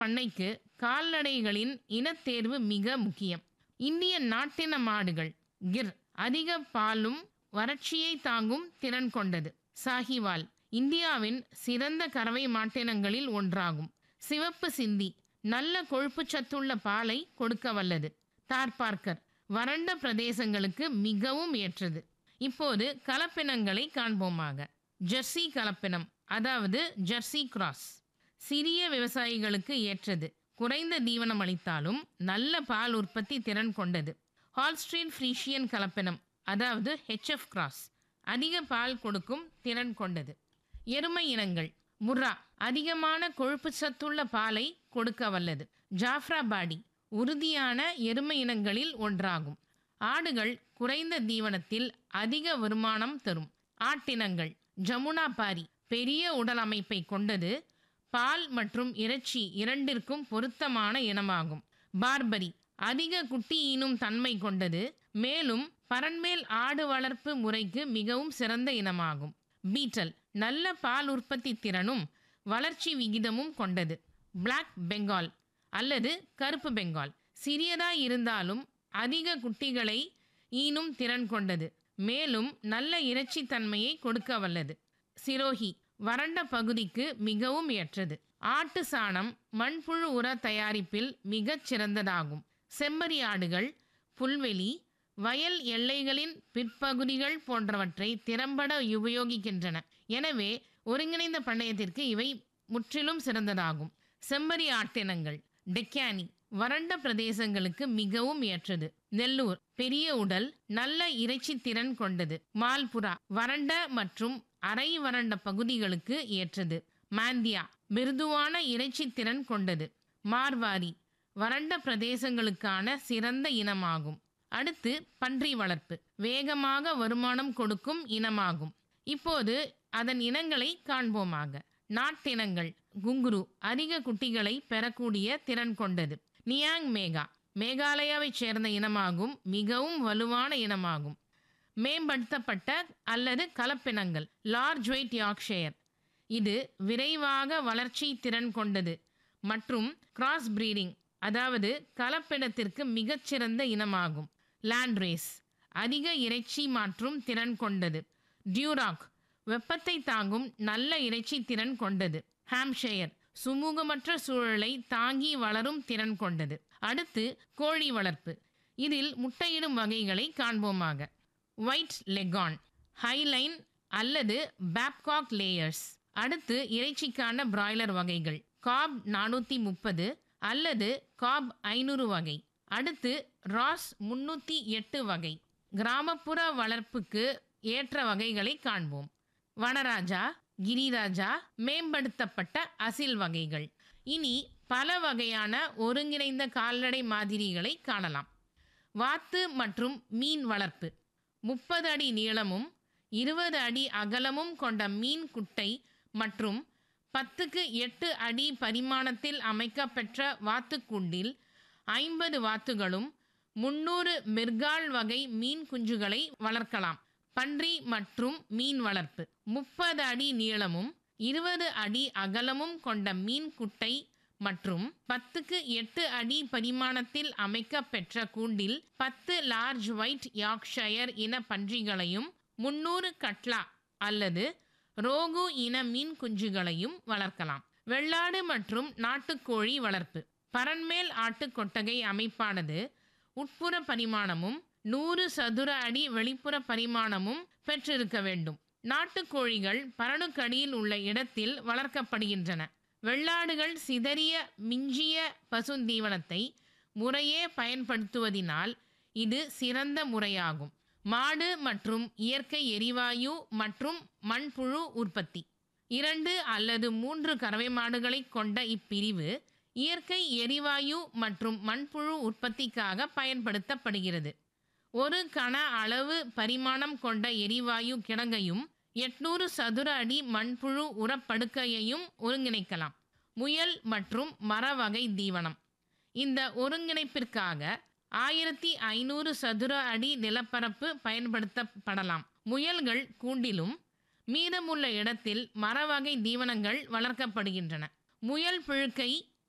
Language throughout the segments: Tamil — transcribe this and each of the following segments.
பண்ணைக்கு கால்நடைகளின் இனத்தேர்வு மிக முக்கியம் இந்திய நாட்டின மாடுகள் கிர் அதிக பாலும் வறட்சியை தாங்கும் திறன் கொண்டது சாஹிவால் இந்தியாவின் சிறந்த கறவை மாட்டினங்களில் ஒன்றாகும் சிவப்பு சிந்தி நல்ல கொழுப்புச் சத்துள்ள பாலை கொடுக்க வல்லது தார்பார்க்கர் வறண்ட பிரதேசங்களுக்கு மிகவும் ஏற்றது இப்போது கலப்பினங்களை காண்போமாக ஜெர்சி கலப்பினம் அதாவது ஜெர்சி கிராஸ் சிறிய விவசாயிகளுக்கு ஏற்றது குறைந்த தீவனம் அளித்தாலும் நல்ல பால் உற்பத்தி திறன் கொண்டது ஹால்ஸ்ட்ரீன் ஃப்ரீஷியன் கலப்பினம் அதாவது ஹெச்எஃப் கிராஸ் அதிக பால் கொடுக்கும் திறன் கொண்டது எருமை இனங்கள் முர்ரா அதிகமான கொழுப்பு சத்துள்ள பாலை கொடுக்க வல்லது ஜாஃப்ராபாடி உறுதியான எருமை இனங்களில் ஒன்றாகும் ஆடுகள் குறைந்த தீவனத்தில் அதிக வருமானம் தரும் ஆட்டினங்கள் ஜமுனா பாரி பெரிய உடல் அமைப்பை கொண்டது பால் மற்றும் இறைச்சி இரண்டிற்கும் பொருத்தமான இனமாகும் பார்பரி அதிக குட்டி ஈனும் தன்மை கொண்டது மேலும் பரண்மேல் ஆடு வளர்ப்பு முறைக்கு மிகவும் சிறந்த இனமாகும் பீட்டல் நல்ல பால் உற்பத்தி திறனும் வளர்ச்சி விகிதமும் கொண்டது பிளாக் பெங்கால் அல்லது கருப்பு பெங்கால் சிறியதாய் இருந்தாலும் அதிக குட்டிகளை ஈனும் திறன் கொண்டது மேலும் நல்ல இறைச்சி தன்மையை கொடுக்க வல்லது சிரோஹி வறண்ட பகுதிக்கு மிகவும் ஏற்றது ஆட்டு சாணம் மண்புழு உர தயாரிப்பில் மிகச் சிறந்ததாகும் செம்மறி ஆடுகள் புல்வெளி வயல் எல்லைகளின் பிற்பகுதிகள் போன்றவற்றை திறம்பட உபயோகிக்கின்றன எனவே ஒருங்கிணைந்த பண்ணையத்திற்கு இவை முற்றிலும் சிறந்ததாகும் செம்மறி ஆட்டினங்கள் டெக்கானி வறண்ட பிரதேசங்களுக்கு மிகவும் ஏற்றது நெல்லூர் பெரிய உடல் நல்ல இறைச்சி திறன் கொண்டது மால்புரா வறண்ட மற்றும் அரை வறண்ட பகுதிகளுக்கு ஏற்றது மாந்தியா மிருதுவான இறைச்சி திறன் கொண்டது மார்வாரி வறண்ட பிரதேசங்களுக்கான சிறந்த இனமாகும் அடுத்து பன்றி வளர்ப்பு வேகமாக வருமானம் கொடுக்கும் இனமாகும் இப்போது அதன் இனங்களை காண்போமாக நாட்டினங்கள் குங்குரு அதிக குட்டிகளை பெறக்கூடிய திறன் கொண்டது நியாங் மேகா மேகாலயாவைச் சேர்ந்த இனமாகும் மிகவும் வலுவான இனமாகும் மேம்படுத்தப்பட்ட அல்லது கலப்பினங்கள் லார்ஜ் வெயிட் யார்க்ஷயர் இது விரைவாக வளர்ச்சி திறன் கொண்டது மற்றும் கிராஸ் பிரீடிங் அதாவது கலப்பினத்திற்கு மிகச்சிறந்த இனமாகும் லேண்ட்ரேஸ் அதிக இறைச்சி மாற்றும் திறன் கொண்டது டியூராக் வெப்பத்தை தாங்கும் நல்ல இறைச்சி திறன் கொண்டது ஹாம்ஷயர் சுமூகமற்ற சூழலை தாங்கி வளரும் திறன் கொண்டது அடுத்து கோழி வளர்ப்பு இதில் முட்டையிடும் வகைகளை காண்போமாக ஒயிட் லெகான் ஹைலைன் அல்லது பேப்காக் லேயர்ஸ் அடுத்து இறைச்சிக்கான பிராய்லர் வகைகள் காப் நானூற்றி முப்பது அல்லது காப் ஐநூறு வகை அடுத்து ராஸ் முன்னூற்றி எட்டு வகை கிராமப்புற வளர்ப்புக்கு ஏற்ற வகைகளை காண்போம் வனராஜா கிரிராஜா மேம்படுத்தப்பட்ட அசில் வகைகள் இனி பல வகையான ஒருங்கிணைந்த கால்நடை மாதிரிகளை காணலாம் வாத்து மற்றும் மீன் வளர்ப்பு முப்பது அடி நீளமும் இருபது அடி அகலமும் கொண்ட மீன் குட்டை மற்றும் பத்துக்கு எட்டு அடி பரிமாணத்தில் அமைக்கப்பெற்ற வாத்துக்கூண்டில் ஐம்பது வாத்துகளும் முன்னூறு மிர்கால் வகை மீன் குஞ்சுகளை வளர்க்கலாம் பன்றி மற்றும் மீன் வளர்ப்பு முப்பது அடி நீளமும் இருபது அடி அகலமும் கொண்ட மீன் குட்டை மற்றும் பத்துக்கு எட்டு அடி பரிமாணத்தில் அமைக்கப்பெற்ற கூண்டில் பத்து லார்ஜ் ஒயிட் யார்க்ஷயர் இன பன்றிகளையும் முன்னூறு கட்லா அல்லது ரோகு இன மீன் குஞ்சுகளையும் வளர்க்கலாம் வெள்ளாடு மற்றும் நாட்டுக்கோழி வளர்ப்பு பரண்மேல் ஆட்டு கொட்டகை அமைப்பானது உட்புற பரிமாணமும் நூறு சதுர அடி வெளிப்புற பரிமாணமும் பெற்றிருக்க வேண்டும் நாட்டுக்கோழிகள் பரணுக்கடியில் உள்ள இடத்தில் வளர்க்கப்படுகின்றன வெள்ளாடுகள் சிதறிய மிஞ்சிய பசுந்தீவனத்தை முறையே பயன்படுத்துவதினால் இது சிறந்த முறையாகும் மாடு மற்றும் இயற்கை எரிவாயு மற்றும் மண்புழு உற்பத்தி இரண்டு அல்லது மூன்று கறவை மாடுகளை கொண்ட இப்பிரிவு இயற்கை எரிவாயு மற்றும் மண்புழு உற்பத்திக்காக பயன்படுத்தப்படுகிறது ஒரு கன அளவு பரிமாணம் கொண்ட எரிவாயு கிடங்கையும் எட்நூறு சதுர அடி மண்புழு உரப்படுக்கையையும் ஒருங்கிணைக்கலாம் முயல் மற்றும் மரவகை தீவனம் இந்த ஒருங்கிணைப்பிற்காக ஆயிரத்தி ஐநூறு சதுர அடி நிலப்பரப்பு பயன்படுத்தப்படலாம் முயல்கள் கூண்டிலும் மீதமுள்ள இடத்தில் மரவகை தீவனங்கள் வளர்க்கப்படுகின்றன முயல் புழுக்கை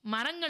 மரங்கள்